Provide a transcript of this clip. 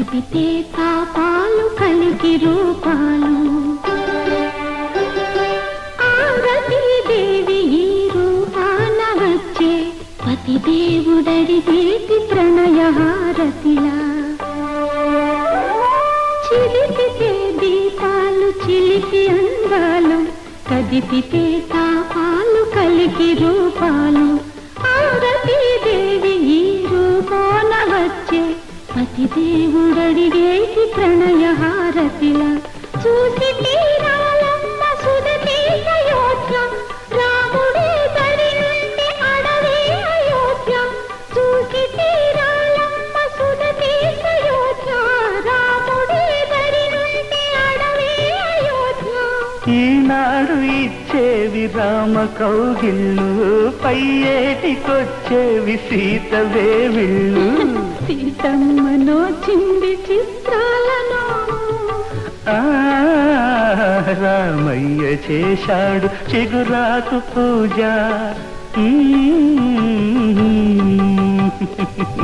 కదిపితే తాపాలు కలిగి రూపాలు ఆరతి దేవి ఈ రూపాన వచ్చే పతి దేవుడడిగేటి ప్రణయ హారతిలా చిలిపితే దీపాలు చిలిపి అందాలు కదిపితే తాపాలు కలిగి రూపాలు ఆరతి దేవి ఈ రూపాన వచ్చే పతి దేవుడడిగేటి ప్రణయ హారతిలా చూసి తీరాలమ్మ సుదతి అయోధ్య రాముడే దరి నుండి అడవే అయోధ్య చూసి తీరాలమ్మ సుదతి అయోధ్య రాముడే దరి నుండి అడవే అయోధ్య ఈనాడు ఇచ్చేవి రామ కౌగిళ్ళు పై ఏటికొచ్చేవి సీత వేవిళ్ళు సీతమ్మనో చింది చిత్రాలను ఆ, రామయ్య చేశాడు చిగురాకు పూజ మ్మ్.